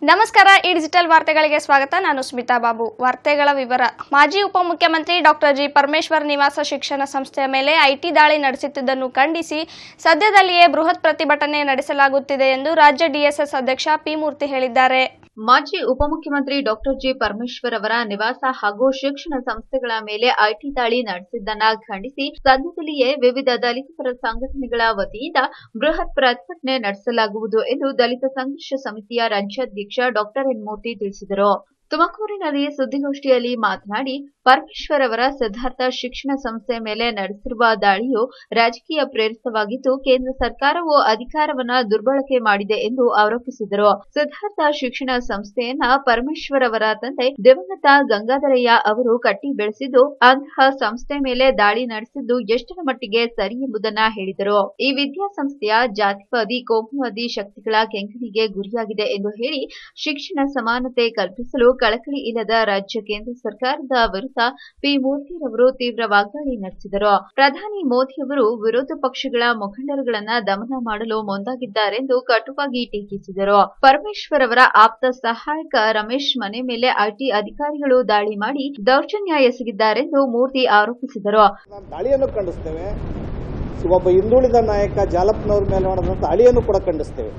ನಮಸ್ಕಾರ ಈ ಡಿಜಿಟಲ್ ವಾರ್ತೆಗಳಿಗೆ ಸ್ವಾಗತ ನಾನು ಸ್ಮಿತಾ ಬಾಬು ವಾರ್ತೆಗಳ ವಿವರ ಮಾಜಿ ಉಪಮುಖ್ಯಮಂತ್ರಿ ಡಾಕ್ಟರ್ ಜಿ ಪರಮೇಶ್ವರ್ ನಿವಾಸ ಶಿಕ್ಷಣ ಸಂಸ್ಥೆಯ ಮೇಲೆ ಐಟಿ ದಾಳಿ ನಡೆಸುತ್ತಿದ್ದನ್ನು ಖಂಡಿಸಿ ಸದ್ಯದಲ್ಲಿಯೇ ಬೃಹತ್ ಪ್ರತಿಭಟನೆ ನಡೆಸಲಾಗುತ್ತಿದೆ ಎಂದು ರಾಜ್ಯ ಡಿಎಸ್ಎಸ್ ಅಧ್ಯಕ್ಷ ಪಿ ಮೂರ್ತಿ ಹೇಳಿದ್ದಾರೆ ಮಾಜಿ ಉಪಮುಖ್ಯಮಂತ್ರಿ ಡಾಕ್ಟರ್ ಜಿ ಪರಮೇಶ್ವರ್ ಅವರ ನಿವಾಸ ಹಾಗೂ ಶಿಕ್ಷಣ ಸಂಸ್ಥೆಗಳ ಮೇಲೆ ಐಟಿ ದಾಳಿ ನಡೆಸಿದ್ದನ್ನ ಖಂಡಿಸಿ ಸದ್ಯದಲ್ಲಿಯೇ ವಿವಿಧ ದಲಿತ ಪರ ಸಂಘಟನೆಗಳ ವತಿಯಿಂದ ಬೃಹತ್ ಪ್ರತಿಭಟನೆ ನಡೆಸಲಾಗುವುದು ಎಂದು ದಲಿತ ಸಂಘರ್ಷ ಸಮಿತಿಯ ರಾಜ್ಯಾಧ್ಯಕ್ಷ ಡಾಕ್ಟರ್ ಎನ್ ಮೂರ್ತಿ ತಿಳಿಸಿದರು ತುಮಕೂರಿನಲ್ಲಿ ಸುದ್ದಿಗೋಷ್ಠಿಯಲ್ಲಿ ಮಾತನಾಡಿ ಪರಮೇಶ್ವರ್ ಅವರ ಸಿದ್ಧಾರ್ಥ ಶಿಕ್ಷಣ ಸಂಸ್ಥೆ ಮೇಲೆ ನಡೆಸಿರುವ ದಾಳಿಯು ರಾಜಕೀಯ ಪ್ರೇರಿತವಾಗಿದ್ದು ಕೇಂದ್ರ ಸರ್ಕಾರವು ಅಧಿಕಾರವನ್ನ ದುರ್ಬಳಕೆ ಮಾಡಿದೆ ಎಂದು ಆರೋಪಿಸಿದರು ಸಿದ್ಧಾರ್ಥ ಶಿಕ್ಷಣ ಸಂಸ್ಥೆಯನ್ನ ಪರಮೇಶ್ವರ್ ಅವರ ತಂದೆ ದಿವಂಗತ ಗಂಗಾಧರಯ್ಯ ಅವರು ಕಟ್ಟಿ ಬೆಳೆಸಿದ್ದು ಅಂತಹ ಸಂಸ್ಥೆ ಮೇಲೆ ದಾಳಿ ನಡೆಸಿದ್ದು ಎಷ್ಟರ ಮಟ್ಟಿಗೆ ಸರಿ ಎಂಬುದನ್ನ ಹೇಳಿದರು ಈ ವಿದ್ಯಾಸಂಸ್ಥೆಯ ಜಾತಿವಾದಿ ಕೋಮುವಾದಿ ಶಕ್ತಿಗಳ ಕೆಂಗಣಿಗೆ ಗುರಿಯಾಗಿದೆ ಎಂದು ಹೇಳಿ ಶಿಕ್ಷಣ ಸಮಾನತೆ ಕಲ್ಪಿಸಲು ಕಳಕಳಿ ಇಲ್ಲದ ರಾಜ್ಯ ಕೇಂದ್ರ ಸರ್ಕಾರದ ವಿರುದ್ಧ ಪಿ ಮೂರ್ತಿರವರು ತೀವ್ರ ವಾಗ್ದಾಳಿ ನಡೆಸಿದರು ಪ್ರಧಾನಿ ಮೋದಿಯವರು ವಿರೋಧ ಪಕ್ಷಗಳ ಮುಖಂಡರುಗಳನ್ನ ದಮನ ಮಾಡಲು ಮುಂದಾಗಿದ್ದಾರೆಂದು ಕಟುವಾಗಿ ಟೀಕಿಸಿದರು ಪರಮೇಶ್ವರ್ ಅವರ ಆಪ್ತ ಸಹಾಯಕ ರಮೇಶ್ ಮನೆ ಮೇಲೆ ಐಟಿ ಅಧಿಕಾರಿಗಳು ದಾಳಿ ಮಾಡಿ ದೌರ್ಜನ್ಯ ಎಸಗಿದ್ದಾರೆಂದು ಮೂರ್ತಿ ಆರೋಪಿಸಿದರು ನಾವು ದಾಳಿಯನ್ನು ಖಂಡಿಸ್ತೇವೆ ಒಬ್ಬ ಹಿಂದುಳಿದ ನಾಯಕ ಜಾಲಪ್ಪನವ್ರ ಮೇಲೆ ಮಾಡಿದಂಥ ದಾಳಿಯನ್ನು ಕೂಡ ಖಂಡಿಸ್ತೇವೆ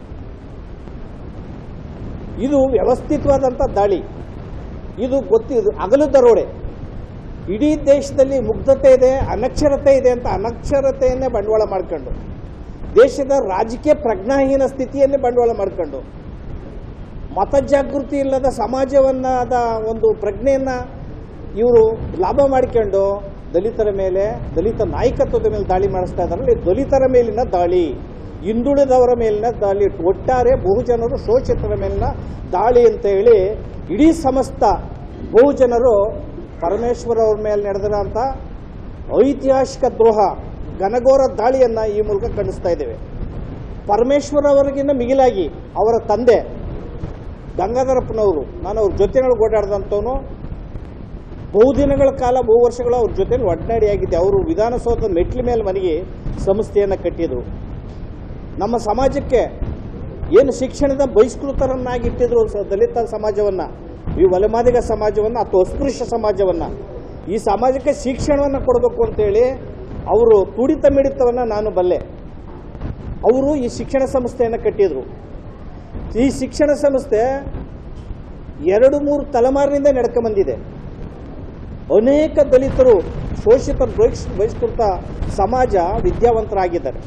ಇದು ವ್ಯವಸ್ಥಿತವಾದಂಥ ದಾಳಿ ಇದು ಗೊತ್ತಿದು ಅಗಲು ದರೋಡೆ ಇಡೀ ದೇಶದಲ್ಲಿ ಮುಗ್ಧತೆ ಇದೆ ಅನಕ್ಷರತೆ ಇದೆ ಅಂತ ಅನಕ್ಷರತೆಯನ್ನೇ ಬಂಡವಾಳ ಮಾಡ್ಕೊಂಡು ದೇಶದ ರಾಜಕೀಯ ಪ್ರಜ್ಞಾಹೀನ ಸ್ಥಿತಿಯನ್ನೇ ಬಂಡವಾಳ ಮಾಡ್ಕೊಂಡು ಮತಜಾಗೃತಿ ಇಲ್ಲದ ಸಮಾಜವನ್ನಾದ ಒಂದು ಪ್ರಜ್ಞೆಯನ್ನು ಇವರು ಲಾಭ ಮಾಡಿಕೊಂಡು ದಲಿತರ ಮೇಲೆ ದಲಿತ ನಾಯಕತ್ವದ ಮೇಲೆ ದಾಳಿ ಮಾಡಿಸ್ತಾ ಇದ್ದಾರಲ್ಲ ಇದು ದಲಿತರ ಮೇಲಿನ ದಾಳಿ ಹಿಂದುಳಿದವರ ಮೇಲಿನ ದಾಳಿ ಒಟ್ಟಾರೆ ಬಹುಜನರು ಶೋಷಿತರ ಮೇಲಿನ ದಾಳಿ ಅಂತ ಹೇಳಿ ಇಡೀ ಸಮಸ್ತ ಬಹುಜನರು ಪರಮೇಶ್ವರ ಅವ್ರ ಮೇಲೆ ನಡೆದಿರೋಂಥ ಐತಿಹಾಸಿಕ ದ್ರೋಹ ಘನಘೋರ ದಾಳಿಯನ್ನು ಈ ಮೂಲಕ ಖಂಡಿಸ್ತಾ ಇದ್ದೇವೆ ಪರಮೇಶ್ವರ ಅವರಿಗಿಂತ ಮಿಗಿಲಾಗಿ ಅವರ ತಂದೆ ಗಂಗಾಧರಪ್ಪನವರು ನಾನು ಅವ್ರ ಜೊತೆನೊಳಗೆ ಓಡಾಡಿದಂಥವನು ಬಹುದಿನಗಳ ಕಾಲ ಬಹು ವರ್ಷಗಳು ಅವ್ರ ಜೊತೆಲಿ ಒಡನಾಡಿಯಾಗಿದ್ದೆ ಅವರು ವಿಧಾನಸೌಧದ ಮೆಟ್ಲ ಮೇಲೆ ಮನೆಗೆ ಸಂಸ್ಥೆಯನ್ನು ಕಟ್ಟಿದರು ನಮ್ಮ ಸಮಾಜಕ್ಕೆ ಏನು ಶಿಕ್ಷಣದ ಬಹಿಷ್ಕೃತರನ್ನಾಗಿಟ್ಟಿದ್ರು ಸ- ದಲಿತ ಸಮಾಜವನ್ನು ಈ ಒಲೆಮಾದಿಗ ಸಮಾಜವನ್ನು ಅಥವಾ ಅಸ್ಪೃಶ್ಯ ಸಮಾಜವನ್ನು ಈ ಸಮಾಜಕ್ಕೆ ಶಿಕ್ಷಣವನ್ನು ಕೊಡಬೇಕು ಅಂತೇಳಿ ಅವರು ತುಡಿತ ಮಿಡಿತವನ್ನು ನಾನು ಬಲ್ಲೆ ಅವರು ಈ ಶಿಕ್ಷಣ ಸಂಸ್ಥೆಯನ್ನು ಕಟ್ಟಿದರು ಈ ಶಿಕ್ಷಣ ಸಂಸ್ಥೆ ಎರಡು ಮೂರು ತಲೆಮಾರಿನಿಂದ ನಡ್ಕೊಂಬಂದಿದೆ ಅನೇಕ ದಲಿತರು ಶೋಷಿತ ಬಹಿಷ್ ಬಹಿಷ್ಕೃತ ಸಮಾಜ ವಿದ್ಯಾವಂತರಾಗಿದ್ದಾರೆ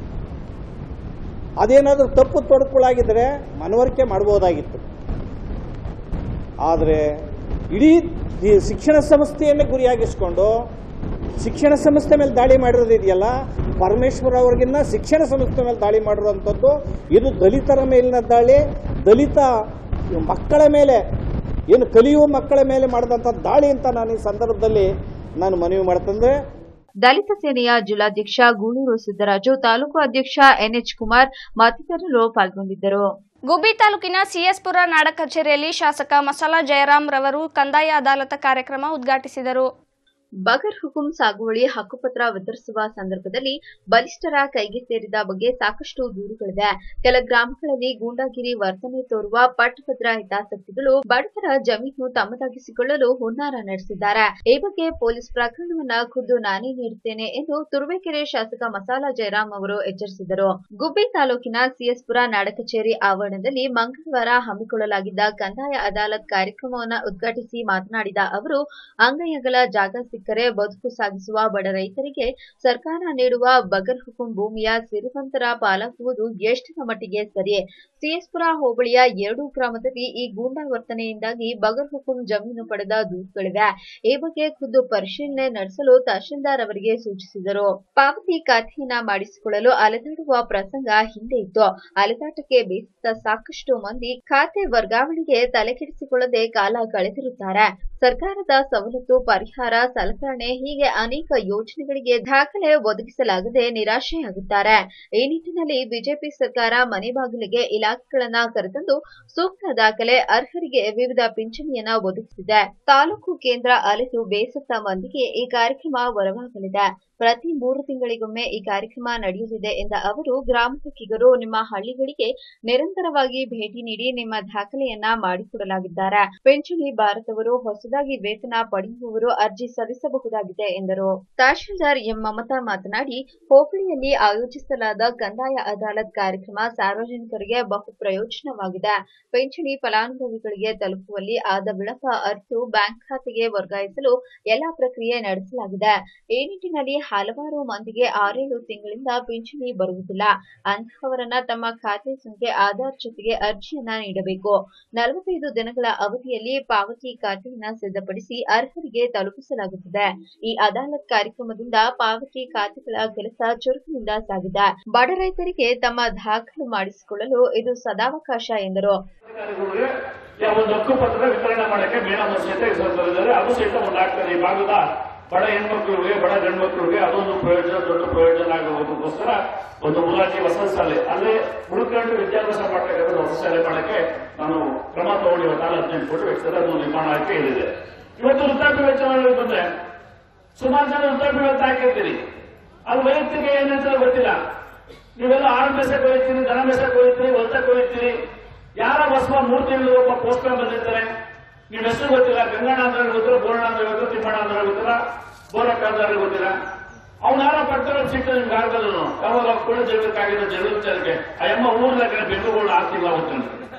ಅದೇನಾದರೂ ತಪ್ಪು ತೊಡಕುಗಳಾಗಿದ್ದರೆ ಮನವರಿಕೆ ಮಾಡ್ಬೋದಾಗಿತ್ತು ಆದರೆ ಇಡೀ ಈ ಶಿಕ್ಷಣ ಸಂಸ್ಥೆಯನ್ನೇ ಗುರಿಯಾಗಿಸ್ಕೊಂಡು ಶಿಕ್ಷಣ ಸಂಸ್ಥೆ ಮೇಲೆ ದಾಳಿ ಮಾಡಿರೋದು ಇದೆಯಲ್ಲ ಪರಮೇಶ್ವರ ಅವ್ರಿಗಿನ್ನ ಶಿಕ್ಷಣ ಸಂಸ್ಥೆ ಮೇಲೆ ದಾಳಿ ಮಾಡಿರುವಂಥದ್ದು ಇದು ದಲಿತರ ಮೇಲಿನ ದಾಳಿ ದಲಿತ ಮಕ್ಕಳ ಮೇಲೆ ಏನು ಕಲಿಯುವ ಮಕ್ಕಳ ಮೇಲೆ ಮಾಡಿದಂಥ ದಾಳಿ ಅಂತ ನಾನು ಈ ಸಂದರ್ಭದಲ್ಲಿ ನಾನು ಮನವಿ ಮಾಡ್ತಂದ್ರೆ ದಲಿತ ಸೇನೆಯ ಜಿಲ್ಲಾಧ್ಯಕ್ಷ ಗೂಳೂರು ಸಿದ್ದರಾಜು ತಾಲೂಕು ಅಧ್ಯಕ್ಷ ಎನ್ಎಚ್ ಕುಮಾರ್ ಮತ್ತಿತರರು ಪಾಲ್ಗೊಂಡಿದ್ದರು ಗುಬ್ಬಿ ತಾಲೂಕಿನ ಸಿಎಸ್ಪುರ ನಾಡ ಕಚೇರಿಯಲ್ಲಿ ಶಾಸಕ ಮಸಾಲ ಜಯರಾಮ್ ರವರು ಕಂದಾಯ ಅದಾಲತ ಕಾರ್ಯಕ್ರಮ ಉದ್ಘಾಟಿಸಿದರು ಬಗರ್ ಹುಕುಂ ಸಾಗುವಳಿ ಹಕ್ಕುಪತ್ರ ವಿತರಿಸುವ ಸಂದರ್ಭದಲ್ಲಿ ಬಲಿಷ್ಠರ ಕೈಗೆ ಸೇರಿದ ಬಗ್ಗೆ ಸಾಕಷ್ಟು ದೂರುಗಳಿವೆ ಕೆಲ ಗ್ರಾಮಗಳಲ್ಲಿ ಗೂಂಡಾಗಿರಿ ವರ್ತನೆ ತೋರುವ ಪಟ್ಟಭದ್ರ ಹಿತಾಸಕ್ತಿಗಳು ಬಡವರ ಜಮೀನು ತಮ್ಮದಾಗಿಸಿಕೊಳ್ಳಲು ಹುನ್ನಾರ ನಡೆಸಿದ್ದಾರೆ ಈ ಬಗ್ಗೆ ಪೊಲೀಸ್ ಪ್ರಕರಣವನ್ನ ಖುದ್ದು ನಾನೇ ನೀಡುತ್ತೇನೆ ಎಂದು ತುರುವೇಕೆರೆ ಶಾಸಕ ಮಸಾಲ ಜಯರಾಮ್ ಅವರು ಎಚ್ಚರಿಸಿದರು ಗುಬ್ಬಿ ತಾಲೂಕಿನ ಸಿಎಸ್ಪುರ ನಾಡ ಕಚೇರಿ ಆವರಣದಲ್ಲಿ ಮಂಗಳವಾರ ಹಮ್ಮಿಕೊಳ್ಳಲಾಗಿದ್ದ ಕಂದಾಯ ಅದಾಲತ್ ಕಾರ್ಯಕ್ರಮವನ್ನು ಉದ್ಘಾಟಿಸಿ ಮಾತನಾಡಿದ ಅವರು ಅಂಗೈಯಗಲ ಜಾಗ ಸಿಕ್ಕರೆ ಬದುಕು ಸಾಗಿಸುವ ಬಡ ರೈತರಿಗೆ ಸರ್ಕಾರ ನೀಡುವ ಬಗರ್ ಹುಕುಂ ಭೂಮಿಯ ಸಿರಿವಂತರ ಪಾಲಾಗುವುದು ಎಷ್ಟರ ಮಟ್ಟಿಗೆ ಸರಿ ಸಿಎಸ್ಪುರ ಹೋಬಳಿಯ ಎರಡು ಗ್ರಾಮದಲ್ಲಿ ಈ ಗೂಂಡಾ ವರ್ತನೆಯಿಂದಾಗಿ ಬಗರ್ ಹುಕುಂ ಜಮೀನು ಪಡೆದ ದೂರುಗಳಿವೆ ಈ ಬಗ್ಗೆ ಖುದ್ದು ಪರಿಶೀಲನೆ ನಡೆಸಲು ತಹಶೀಲ್ದಾರ್ ಅವರಿಗೆ ಸೂಚಿಸಿದರು ಪಾವತಿ ಖಾತೆಯನ್ನ ಮಾಡಿಸಿಕೊಳ್ಳಲು ಅಲೆದಾಡುವ ಪ್ರಸಂಗ ಹಿಂದೆ ಇತ್ತು ಅಲೆದಾಟಕ್ಕೆ ಬೇಸತ್ತ ಸಾಕಷ್ಟು ಮಂದಿ ಖಾತೆ ವರ್ಗಾವಣೆಗೆ ತಲೆಕೆಡಿಸಿಕೊಳ್ಳದೆ ಕಾಲ ಕಳೆದಿರುತ್ತಾರೆ ಸರ್ಕಾರದ ಸವಲತ್ತು ಪರಿಹಾರ ಸಲಕರಣೆ ಹೀಗೆ ಅನೇಕ ಯೋಜನೆಗಳಿಗೆ ದಾಖಲೆ ಒದಗಿಸಲಾಗದೆ ನಿರಾಶೆಯಾಗುತ್ತಾರೆ ಈ ನಿಟ್ಟಿನಲ್ಲಿ ಬಿಜೆಪಿ ಸರ್ಕಾರ ಮನೆ ಬಾಗಿಲಿಗೆ ಇಲಾಖೆಗಳನ್ನ ಕರೆತಂದು ಸೂಕ್ತ ದಾಖಲೆ ಅರ್ಹರಿಗೆ ವಿವಿಧ ಪಿಂಚಣಿಯನ್ನ ಒದಗಿಸಿದೆ ತಾಲೂಕು ಕೇಂದ್ರ ಅಲೆದು ಬೇಸತ್ತ ಮಂದಿಗೆ ಈ ಕಾರ್ಯಕ್ರಮ ವರವಾಗಲಿದೆ ಪ್ರತಿ ಮೂರು ತಿಂಗಳಿಗೊಮ್ಮೆ ಈ ಕಾರ್ಯಕ್ರಮ ನಡೆಯಲಿದೆ ಎಂದ ಅವರು ಗ್ರಾಮ ಲೆಕ್ಕಿಗರು ನಿಮ್ಮ ಹಳ್ಳಿಗಳಿಗೆ ನಿರಂತರವಾಗಿ ಭೇಟಿ ನೀಡಿ ನಿಮ್ಮ ದಾಖಲೆಯನ್ನ ಮಾಡಿಕೊಡಲಾಗಿದ್ದಾರೆ ಪಿಂಚಣಿ ಬಾರದವರು ಹೊಸದಾಗಿ ವೇತನ ಪಡೆಯುವವರು ಅರ್ಜಿ ಸಲ್ಲಿಸಬಹುದಾಗಿದೆ ಎಂದರು ತಹಶೀಲ್ದಾರ್ ಎಂ ಮಮತಾ ಮಾತನಾಡಿ ಹೋಬಳಿಯಲ್ಲಿ ಆಯೋಜಿಸಲಾದ ಕಂದಾಯ ಅದಾಲತ್ ಕಾರ್ಯಕ್ರಮ ಸಾರ್ವಜನಿಕರಿಗೆ ಬಹು ಪ್ರಯೋಜನವಾಗಿದೆ ಪಿಂಚಣಿ ಫಲಾನುಭವಿಗಳಿಗೆ ತಲುಪುವಲ್ಲಿ ಆದ ವಿಳಂಬ ಅರ್ಥ ಬ್ಯಾಂಕ್ ಖಾತೆಗೆ ವರ್ಗಾಯಿಸಲು ಎಲ್ಲಾ ಪ್ರಕ್ರಿಯೆ ನಡೆಸಲಾಗಿದೆ ಈ ನಿಟ್ಟಿನಲ್ಲಿ ಹಲವಾರು ಮಂದಿಗೆ ಆರೇಳು ತಿಂಗಳಿಂದ ಪಿಂಚಣಿ ಬರುವುದಿಲ್ಲ ಅಂತಹವರನ್ನ ತಮ್ಮ ಖಾತೆ ಸಂಖ್ಯೆ ಆಧಾರ್ ಜೊತೆಗೆ ಅರ್ಜಿಯನ್ನ ನೀಡಬೇಕು ನಲವತ್ತೈದು ದಿನಗಳ ಅವಧಿಯಲ್ಲಿ ಪಾವತಿ ಖಾತೆಯನ್ನ ಸಿದ್ಧಪಡಿಸಿ ಅರ್ಹರಿಗೆ ತಲುಪಿಸಲಾಗುತ್ತದೆ ಈ ಅದಾಲತ್ ಕಾರ್ಯಕ್ರಮದಿಂದ ಪಾವತಿ ಖಾತೆಗಳ ಕೆಲಸ ಚುರುಕಿನಿಂದ ಸಾಗಿದೆ ಬಡ ರೈತರಿಗೆ ತಮ್ಮ ದಾಖಲು ಮಾಡಿಸಿಕೊಳ್ಳಲು ಇದು ಸದಾವಕಾಶ ಎಂದರು ಅಧಿಕಾರಿಗಳಿಗೆ ಯಾವ ಒಂದು ಹಕ್ಕುಪತ್ರ ವಿತರಣೆ ಮಾಡಕ್ಕೆ ಮೇಡಮ್ ಸಹಿತ ಬರೆದಿದ್ದಾರೆ ಅದು ಸಹಿತ ಒಂದು ಆಗ್ತದೆ ಈ ಭಾಗದ ಬಡ ಹೆಣ್ಮಕ್ಳಿಗೆ ಬಡ ಗಂಡ್ಮಕ್ಳಿಗೆ ಅದೊಂದು ಪ್ರಯೋಜನ ದೊಡ್ಡ ಪ್ರಯೋಜನ ಆಗೋದಕ್ಕೋಸ್ಕರ ಒಂದು ಮುಲಾಜಿ ಹೊಸ ಶಾಲೆ ಅಲ್ಲೇ ಉಳ್ಕೊಂಡು ವಿದ್ಯಾಭ್ಯಾಸ ಮಾಡ್ತಕ್ಕಂಥ ಹೊಸ ಶಾಲೆ ಮಾಡಕ್ಕೆ ನಾನು ಕ್ರಮ ತಗೊಂಡು ಇವತ್ತು ನಾಳೆ ಹದಿನೆಂಟು ಕೋಟಿ ವೆಚ್ಚದಲ್ಲಿ ಅದು ನಿರ್ಮಾಣ ಆಗಿ ಹೇಳಿದೆ ಇವತ್ತು ವೃದ್ಧಾಪ್ಯ ವೆಚ್ಚ ಮಾಡೋದು ಬಂದ್ರೆ ಸುಮಾರು ಜನ ವೃದ್ಧಾಪ್ಯ ವೆಚ್ಚ ಹಾಕಿರ್ತೀರಿ ಅದು ವೈಯಕ್ತಿಕ ಏನಂತ ಗೊತ್ತಿಲ್ಲ ನೀವೆಲ್ಲ ಆರು ಮೇಸಕ್ಕೆ ಹೋಗ್ತೀರಿ ದನ ಮೇಸಕ್ಕೆ ಹೋಗ್ತೀರಿ ಹೊಲ್ತಕ್ಕೆ ಹೋಗ್ತೀರಿ ಯಾರ ಬಸವ ಮೂರು ತಿಂಗಳು ಒಬ್ಬ ಪೋಸ್ಟರ್ ಬಂದಿರ್ತಾರೆ ನೀವು ಹೆಸರು ಗೊತ್ತಿಲ್ಲ ಗಂಗಣ್ಣ ಅಂದ್ರೆ ಗೊತ್ತಿಲ್ಲ ಬೋರಣ್ಣ ಅಂದ್ರೆ ಗೊತ್ತಿಲ್ಲ ತಿಮ್ಮಣ್ಣ ಅಂದ್ರೆ ಗೊತ್ತಿಲ್ಲ ಬೋರಕ್ಕ ಅಂದ್ರೆ ಗೊತ್ತಿಲ್ಲ ಅವ್ನು ಯಾರ ಪಡ್ತಾರೆ ಸಿಕ್ತ ನಿಮ್ಗೆ ಆಗದನು ಯಾವಾಗ ಕೂಡ ಜಗಕ್ಕಾಗಿರೋ ಜಗತ್ತಿಗೆ ಆ ಅಮ್ಮ ಊರ್ದಾಗ ಬೆಂಗಳೂರು ಆಗ್ತಿಲ್ಲ ಅವತ್ತು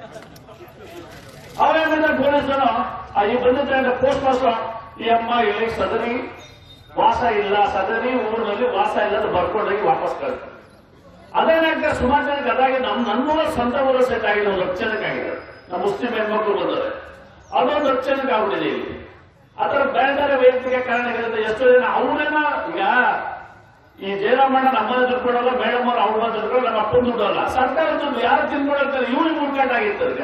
ಅವೇನಿಂದ ಪೊಲೀಸರು ಆ ಈ ಬಂದಿದ್ದ ಪೋಸ್ಟ್ ಮಾಸ್ಟರ್ ಈ ಅಮ್ಮ ಇಲ್ಲಿ ಸದರಿ ವಾಸ ಇಲ್ಲ ಸದರಿ ಊರಿನಲ್ಲಿ ವಾಸ ಇಲ್ಲ ಅಂತ ಬರ್ಕೊಂಡೋಗಿ ವಾಪಸ್ ಕಳ್ತಾರೆ ಅದೇನಾಗ್ತದೆ ಸುಮಾರು ಜನಕ್ಕೆ ಅದಾಗಿ ನಮ್ ನನ್ನೂರ ಸ್ವಂತ ಊರ ಸಹಿತ ಆಗಿದೆ ಒಂದು ಲಕ್ಷ ಜನಕ್ಕೆ ಆಗಿದೆ ನಮ್ಮ ಮುಸ್ಲಿಂ ಹೆಣ್ಮಕ್ಳು ಬಂದವೆ ಅದೊಂದು ಲಕ್ಷ ಜನಕ್ಕೆ ಆಗ್ಬಿಟ್ಟಿದೆ ಇಲ್ಲಿ ಅದರ ಬೇರೆ ಬೇರೆ ವೈಯಕ್ತಿಕ ಕಾರಣಗಳಿರುತ್ತೆ ಎಷ್ಟೋ ಜನ ಅವ್ರೇನ ಈಗ ಈ ಜಯರಾಮಣ್ಣ ನಮ್ಮ ದುಡ್ಡು ಕೊಡಲ್ಲ ಮೇಡಮ್ ಅವ್ರು ಅವ್ರ ದುಡ್ಡು ಕೊಡಲ್ಲ ನಮ್ಮ ಅಪ್ಪನ ದುಡ್ಡು ಅಲ್ಲ ಸರ್ಕಾರ ದುಡ್ಡು ಯಾರು ತಿನ್ಕೊಡಕ್ತಾರೆ ಇವ್ರಿಗೆ ಮುಡ್ಕಾಟಾಗಿರ್ತದೆ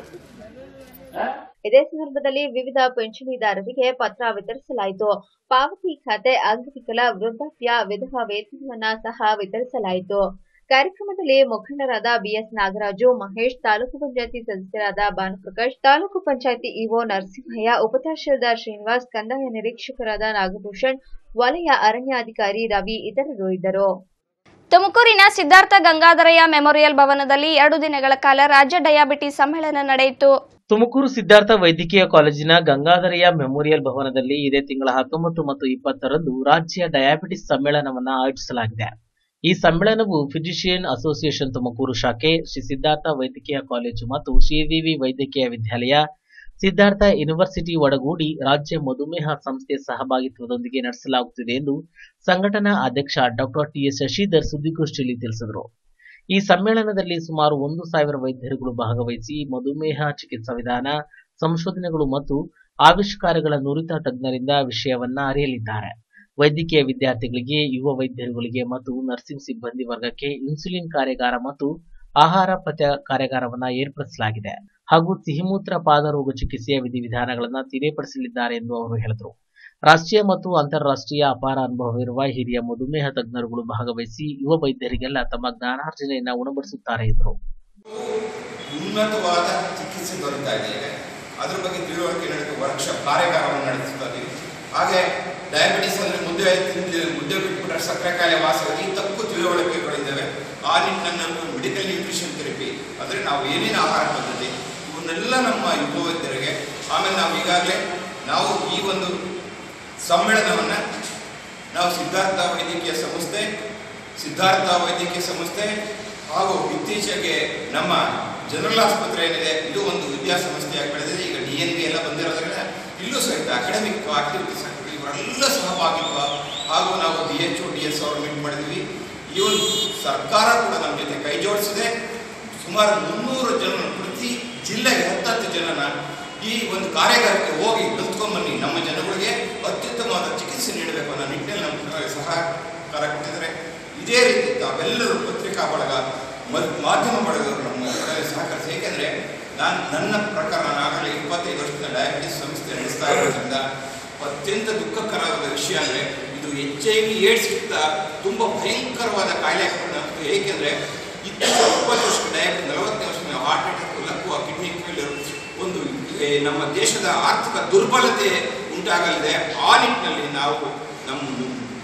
ಆ? ಇದೇ ಸಂದರ್ಭದಲ್ಲಿ ವಿವಿಧ ಪಿಂಚಣಿದಾರರಿಗೆ ಪತ್ರ ವಿತರಿಸಲಾಯಿತು ಪಾವತಿ ಖಾತೆ ಅಂಗವಿಕಲ ವೃದ್ಧಾಪ್ಯ ವಿಧವಾ ವೇತನವನ್ನ ಸಹ ವಿತರಿಸಲಾಯಿತು ಕಾರ್ಯಕ್ರಮದಲ್ಲಿ ಮುಖಂಡರಾದ ಬಿಎಸ್ ನಾಗರಾಜು ಮಹೇಶ್ ತಾಲೂಕು ಪಂಚಾಯತಿ ಸದಸ್ಯರಾದ ಭಾನುಪ್ರಕಾಶ್ ತಾಲೂಕು ಪಂಚಾಯತಿ ಇಒ ನರಸಿಂಹಯ್ಯ ಉಪತಹಶೀಲ್ದಾರ್ ಶ್ರೀನಿವಾಸ್ ಕಂದಾಯ ನಿರೀಕ್ಷಕರಾದ ನಾಗಭೂಷಣ್ ವಲಯ ಅರಣ್ಯಾಧಿಕಾರಿ ರವಿ ಇತರರು ಇದ್ದರು ತುಮಕೂರಿನ ಸಿದ್ಧಾರ್ಥ ಗಂಗಾಧರಯ್ಯ ಮೆಮೋರಿಯಲ್ ಭವನದಲ್ಲಿ ಎರಡು ದಿನಗಳ ಕಾಲ ರಾಜ್ಯ ಡಯಾಬಿಟಿಸ್ ಸಮ್ಮೇಳನ ನಡೆಯಿತು ತುಮಕೂರು ಸಿದ್ಧಾರ್ಥ ವೈದ್ಯಕೀಯ ಕಾಲೇಜಿನ ಗಂಗಾಧರಯ್ಯ ಮೆಮೋರಿಯಲ್ ಭವನದಲ್ಲಿ ಇದೇ ತಿಂಗಳ ಹತ್ತೊಂಬತ್ತು ಮತ್ತು ಇಪ್ಪತ್ತರಂದು ರಾಜ್ಯ ಡಯಾಬಿಟಿಸ್ ಸಮ್ಮೇಳನವನ್ನು ಆಯೋಜಿಸಲಾಗಿದೆ ಈ ಸಮ್ಮೇಳನವು ಫಿಸಿಷಿಯನ್ ಅಸೋಸಿಯೇಷನ್ ತುಮಕೂರು ಶಾಖೆ ಶ್ರೀ ಸಿದ್ಧಾರ್ಥ ವೈದ್ಯಕೀಯ ಕಾಲೇಜು ಮತ್ತು ಶ್ರೀದೇವಿ ವೈದ್ಯಕೀಯ ವಿದ್ಯಾಲಯ ಸಿದ್ಧಾರ್ಥ ಯೂನಿವರ್ಸಿಟಿ ಒಡಗೂಡಿ ರಾಜ್ಯ ಮಧುಮೇಹ ಸಂಸ್ಥೆ ಸಹಭಾಗಿತ್ವದೊಂದಿಗೆ ನಡೆಸಲಾಗುತ್ತಿದೆ ಎಂದು ಸಂಘಟನಾ ಅಧ್ಯಕ್ಷ ಡಾಕ್ಟರ್ ಟಿಎಸ್ ಶಶಿಧರ್ ಸುದ್ದಿಗೋಷ್ಠಿಯಲ್ಲಿ ತಿಳಿಸಿದರು ಈ ಸಮ್ಮೇಳನದಲ್ಲಿ ಸುಮಾರು ಒಂದು ಸಾವಿರ ವೈದ್ಯರುಗಳು ಭಾಗವಹಿಸಿ ಮಧುಮೇಹ ಚಿಕಿತ್ಸಾ ವಿಧಾನ ಸಂಶೋಧನೆಗಳು ಮತ್ತು ಆವಿಷ್ಕಾರಗಳ ನುರಿತ ತಜ್ಞರಿಂದ ವಿಷಯವನ್ನ ಅರಿಯಲಿದ್ದಾರೆ ವೈದ್ಯಕೀಯ ವಿದ್ಯಾರ್ಥಿಗಳಿಗೆ ಯುವ ವೈದ್ಯರುಗಳಿಗೆ ಮತ್ತು ನರ್ಸಿಂಗ್ ಸಿಬ್ಬಂದಿ ವರ್ಗಕ್ಕೆ ಇನ್ಸುಲಿನ್ ಕಾರ್ಯಾಗಾರ ಮತ್ತು ಆಹಾರ ಪಥ್ಯ ಕಾರ್ಯಾಗಾರವನ್ನ ಏರ್ಪಡಿಸಲಾಗಿದೆ ಹಾಗೂ ಸಿಹಿಮೂತ್ರ ಪಾದರೋಗ ಚಿಕಿತ್ಸೆಯ ವಿಧಿವಿಧಾನಗಳನ್ನು ತಿಳಿಯಪಡಿಸಲಿದ್ದಾರೆ ಎಂದು ಅವರು ಹೇಳಿದರು ರಾಷ್ಟ್ರೀಯ ಮತ್ತು ಅಂತಾರಾಷ್ಟ್ರೀಯ ಅಪಾರ ಅನುಭವವಿರುವ ಹಿರಿಯ ಮಧುಮೇಹ ತಜ್ಞರುಗಳು ಭಾಗವಹಿಸಿ ಯುವ ವೈದ್ಯರಿಗೆಲ್ಲ ತಮ್ಮ ಜ್ಞಾನಾರ್ಜನೆಯನ್ನ ಉಣಬಡಿಸುತ್ತಾರೆ ಎಂದರು ಉನ್ನತವಾದ ಚಿಕಿತ್ಸೆ ದೊರೀತಾ ಇದೆ ಈಗ ಅದ್ರ ಬಗ್ಗೆ ತಿಳುವಳಿಕೆ ನಡೆದು ವರ್ಕ್ಶಾಪ್ ಕಾರ್ಯಾಗಾರವನ್ನು ನಡೆಸ್ತಾ ಇದ್ದೀವಿ ಹಾಗೆ ಡಯಾಬಿಟಿಸ್ ಅಂದರೆ ಮುದ್ದೆ ತಿಂದು ಮುದ್ದೆ ಬಿಟ್ಬಿಟ್ರೆ ಸಕ್ಕರೆ ಕಾಯಿಲೆ ವಾಸವಾಗಿ ತಪ್ಪು ತಿಳುವಳಿಕೆಗಳಿದ್ದಾವೆ ಆ ನಿಟ್ಟಿನಲ್ಲಿ ಮೆಡಿಕಲ್ ನ್ಯೂಟ್ರಿಷನ್ ಥೆರಪಿ ಅಂದರೆ ನಾವು ಏನೇನು ಆಹಾರ ಪದ್ಧತಿ ಇವನ್ನೆಲ್ಲ ನಮ್ಮ ಯುವ ವೈದ್ಯರಿಗೆ ಆಮೇಲೆ ನಾವು ಈಗಾಗಲೇ ನಾವು ಈ ಒಂದು ಸಮ್ಮೇಳನವನ್ನು ನಾವು ಸಿದ್ಧಾರ್ಥ ವೈದ್ಯಕೀಯ ಸಂಸ್ಥೆ ಸಿದ್ಧಾರ್ಥ ವೈದ್ಯಕೀಯ ಸಂಸ್ಥೆ ಹಾಗೂ ಇತ್ತೀಚೆಗೆ ನಮ್ಮ ಜನರಲ್ ಆಸ್ಪತ್ರೆ ಏನಿದೆ ಇದು ಒಂದು ವಿದ್ಯಾಸಂಸ್ಥೆಯಾಗಿ ಬೆಳೆದಿದೆ ಈಗ ಡಿ ಎನ್ ಬಿ ಎಲ್ಲ ಬಂದಿರೋದ್ರಿಂದ ಇಲ್ಲೂ ಸಹಿತ ಅಕಾಡೆಮಿಕ್ ಆಕ್ಟಿವಿಟೀಸ್ ಆಗ್ತದೆ ಇವರೆಲ್ಲ ಸಹಭಾಗಿತ್ವ ಹಾಗೂ ನಾವು D H O D S ಅವರು ಮೀಟ್ ಮಾಡಿದ್ವಿ ಈ ಒಂದು ಸರ್ಕಾರ ಕೂಡ ನಮ್ಮ ಜೊತೆ ಕೈ ಜೋಡಿಸಿದೆ ಸುಮಾರು ಮುನ್ನೂರು ಜನ ಪ್ರತಿ ಜಿಲ್ಲೆಗೆ ಹತ್ತತ್ತು ಜನನ ಈ ಒಂದು ಕಾರ್ಯಾಗಾರಕ್ಕೆ ಹೋಗಿ ಕಲ್ತ್ಕೊಂಡ್ಬನ್ನಿ ನಮ್ಮ ಜನಗಳಿಗೆ ಅತ್ಯುತ್ತಮವಾದ ಚಿಕಿತ್ಸೆ ನೀಡಬೇಕು ಅನ್ನೋ ನಿಟ್ಟಿನಲ್ಲಿ ನಮ್ಮ ಸಹಕಾರ ಕೊಟ್ಟಿದ್ದಾರೆ ಇದೇ ರೀತಿ ತಾವೆಲ್ಲರೂ ಪತ್ರಿಕಾ ಬಳಗ ಮ- ಮಾಧ್ಯಮ ಬಳಗದವರು ನಮ್ಮ ಇದರಲ್ಲಿ ಸಹಕರಿಸಿ ಏಕೆಂದರೆ ನಾನು ನನ್ನ ಪ್ರಕಾರ ನಾನಾಗಲೇ ಇಪ್ಪತ್ತೈದು ವರ್ಷದ ಡಯಾಬಿಟಿಸ್ ಸಂಸ್ಥೆ ನಡೆಸ್ತಾ ಇರೋದ್ರಿಂದ ಅತ್ಯಂತ ದುಃಖಕರವಾದ ವಿಷಯ ಅಂದರೆ ಇದು ಎಚ್ ಐ ವಿ ಏಡ್ಸ್ಗಿಂತ ತುಂಬ ಭಯಂಕರವಾದ ಕಾಯಿಲೆ ಆಗ್ತದೆ ಏಕೆಂದರೆ ಇತ್ತೀಚೆಗೆ ಇಪ್ಪತ್ತು ವರ್ಷ ಡಯಾಬಿಟಿಸ್ ನಲವತ್ತನೇ ವರ್ಷದ ಹಾರ್ಟ್ ಅಟ್ಯಾಕ್ ಲಕ್ಕುವ ಕಿಡ್ನಿ ಫೇಲ್ಯೂರ್ ಒಂದು ಏ, ನಮ್ಮ ದೇಶದ ಆರ್ಥಿಕ ದುರ್ಬಲತೆ ಉಂಟಾಗಲಿದೆ ಆ ನಿಟ್ಟಿನಲ್ಲಿ ನಾವು ನಮ್ಮ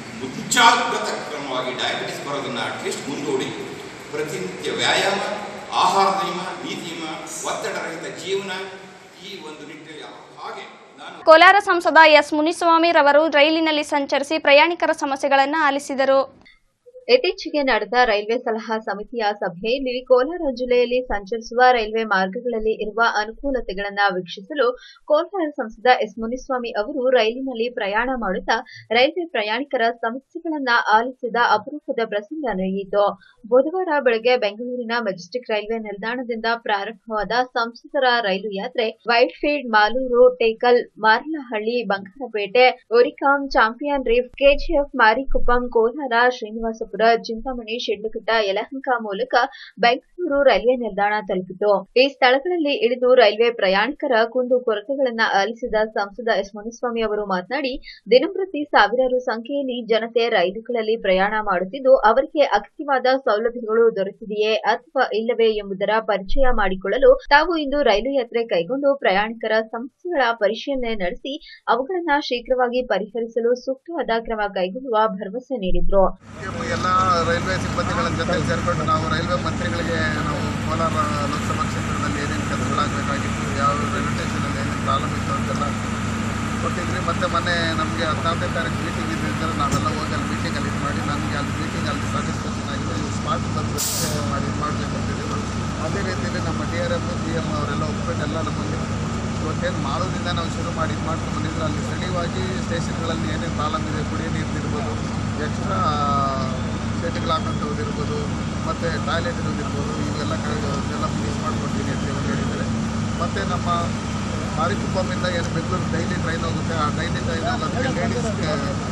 ಮುಂಚಾಗ್ರತ ಕ್ರಮವಾಗಿ ಡಯಾಬಿಟಿಸ್ ಬರೋದನ್ನು ಅಟ್ಲೀಸ್ಟ್ ಮುಂದೂಡಿ ಪ್ರತಿನಿತ್ಯ ವ್ಯಾಯಾಮ ಆಹಾರ ನಿಯಮ ನೀತಿ ನಿಯಮ ಒತ್ತಡರಹಿತ ಜೀವನ ಈ ಒಂದು ನಿಟ್ಟಿನಲ್ಲಿ ಹಾಗೆ ನಾನು ಕೋಲಾರ ಸಂಸದ ಎಸ್ ಮುನಿಸ್ವಾಮಿ ರವರು ರೈಲಿನಲ್ಲಿ ಸಂಚರಿಸಿ ಪ್ರಯಾಣಿಕರ ಸಮಸ್ಯೆಗಳನ್ನು ಆಲಿಸಿದರು ಇತ್ತೀಚೆಗೆ ನಡೆದ ರೈಲ್ವೆ ಸಲಹಾ ಸಮಿತಿಯ ಸಭೆಯಲ್ಲಿ ಕೋಲಾರ ಜಿಲ್ಲೆಯಲ್ಲಿ ಸಂಚರಿಸುವ ರೈಲ್ವೆ ಮಾರ್ಗಗಳಲ್ಲಿ ಇರುವ ಅನುಕೂಲತೆಗಳನ್ನ ವೀಕ್ಷಿಸಲು ಕೋಲಾರ ಸಂಸದ ಎಸ್ ಮುನಿಸ್ವಾಮಿ ಅವರು ರೈಲಿನಲ್ಲಿ ಪ್ರಯಾಣ ಮಾಡುತ್ತಾ ರೈಲ್ವೆ ಪ್ರಯಾಣಿಕರ ಸಮಸ್ಯೆಗಳನ್ನ ಆಲಿಸಿದ ಅಪರೂಪದ ಪ್ರಸಂಗ ನಡೆಯಿತು ಬುಧವಾರ ಬೆಳಗ್ಗೆ ಬೆಂಗಳೂರಿನ ಮೆಜೆಸ್ಟಿಕ್ ರೈಲ್ವೆ ನಿಲ್ದಾಣದಿಂದ ಪ್ರಾರಂಭವಾದ ಸಂಸದರ ರೈಲು ಯಾತ್ರೆ Whitefield Malur Tekal Marlahalli Bangarapet Oorgaum champion reef KGF Marikuppam Kolar Srinivaspur Chintamani Sidlaghatta Yelahanka ಮೂಲಕ ಬೆಂಗಳೂರು ರೈಲ್ವೆ ನಿಲ್ದಾಣ ತಲುಪಿತು ಈ ಸ್ಥಳಗಳಲ್ಲಿ ಇಳಿದು ರೈಲ್ವೆ ಪ್ರಯಾಣಿಕರ ಕುಂದು ಕೊರತೆಗಳನ್ನ ಆಲಿಸಿದ ಸಂಸದ ಎಸ್ ಮುನಿಸ್ವಾಮಿ ಅವರು ಮಾತನಾಡಿ ದಿನಂಪ್ರತಿ ಸಾವಿರಾರು ಸಂಖ್ಯೆಯಲ್ಲಿ ಜನತೆ ರೈಲುಗಳಲ್ಲಿ ಪ್ರಯಾಣ ಮಾಡುತ್ತಿದ್ದು ಅವರಿಗೆ ಅಗತ್ಯವಾದ ಸೌಲಭ್ಯಗಳು ದೊರೆತಿದೆಯೇ ಅಥವಾ ಇಲ್ಲವೇ ಎಂಬುದರ ಪರಿಚಯ ಮಾಡಿಕೊಳ್ಳಲು ತಾವು ಇಂದು ರೈಲು ಯಾತ್ರೆ ಕೈಗೊಂಡು ಪ್ರಯಾಣಿಕರ ಸಮಸ್ಯೆಗಳ ಪರಿಶೀಲನೆ ನಡೆಸಿ ಅವುಗಳನ್ನ ಶೀಘ್ರವಾಗಿ ಪರಿಹರಿಸಲು ಸೂಕ್ತವಾದ ಕ್ರಮ ಕೈಗೊಳ್ಳುವ ಭರವಸೆ ನೀಡಿದ್ರು ಎಲ್ಲ ರೈಲ್ವೆ ಸಿಬ್ಬಂದಿಗಳ ಜೊತೆ ಸೇರಿಕೊಂಡು ನಾವು ರೈಲ್ವೆ ಮಂತ್ರಿಗಳಿಗೆ ನಾವು ಕೋಲಾರ ಲೋಕಸಭಾ ಕ್ಷೇತ್ರದಲ್ಲಿ ಏನೇನು ಕೆಲಸಗಳಾಗಬೇಕಾಗಿತ್ತು ಯಾವ ರೈಲ್ವೆ ಸ್ಟೇಷನಲ್ಲಿ ಏನೇನು ಪ್ರಾಬ್ಲಮ್ ಇತ್ತು ಅಂತೆಲ್ಲ ಕೊಟ್ಟಿದ್ರಿ ಮತ್ತು ಮೊನ್ನೆ ನಮಗೆ ಹದಿನಾಲ್ಕನೇ ತಾರೀಕು ಮೀಟಿಂಗ್ ಇದ್ದಿದ್ದರೆ ನಾವೆಲ್ಲ ಹೋಗಿ ಅಲ್ಲಿ ಮೀಟಿಂಗಲ್ಲಿ ಇದು ಮಾಡಿ ನನಗೆ ಅಲ್ಲಿ ಮೀಟಿಂಗ್ ಅಲ್ಲಿ ಸ್ಯಾಟಿಸ್ಫ್ಯಾಕ್ಷನ್ ಆಗಿದೆ ಇವು ಸ್ಮಾರ್ಟ್ ಬಂದು ಮಾಡಿ ಇದು ಮಾಡಬೇಕು ಅಂತಿದ್ದೀವಿ ಅದೇ ರೀತಿಯಲ್ಲಿ ನಮ್ಮ D R M B M ಅವರೆಲ್ಲ ಒಪ್ಪಿಟ್ಟು ಎಲ್ಲ ನಮ್ಮಲ್ಲಿ ಇವತ್ತೇನು ಮಾಡೋದ್ರಿಂದ ನಾವು ಶುರು ಮಾಡಿ ಇದು ಮಾಡ್ಕೊಂಡು ಬಂದಿದ್ರೆ ಅಲ್ಲಿ ಸ್ಥಳೀಯವಾಗಿ ಸ್ಟೇಷನ್ಗಳಲ್ಲಿ ಏನೇನು ಪ್ರಾಬ್ಲಮ್ ಇದೆ ಕುಡಿಯೋ ನೀರಿರ್ಬೋದು ಎಕ್ಸ್ಟ್ರಾ ಸೆಟ್ಗಳು ಹಾಕೋಂಥದ್ದು ಇರ್ಬೋದು ಮತ್ತು ಟಾಯ್ಲೆಟ್ ಇರೋದಿರ್ಬೋದು ಇವೆಲ್ಲ ಎಲ್ಲ ಫಿನಿಶ್ ಮಾಡ್ಕೊಡ್ತೀನಿ ಅಂತ ಹೇಳಿ ಹೇಳಿದ್ದಾರೆ ಮತ್ತು ನಮ್ಮ ಮಾರಿಕುಪ್ಪಮಿಂದ ಏನು ಬೆಂಗಳೂರು ಡೈಲಿ ಟ್ರೈನ್ ಹೋಗುತ್ತೆ ಆ ಡೈಲಿ ಟ್ರೈನ್ ಹೋಗೋದಕ್ಕೆ ಲೇಡೀಸ್ಗೆ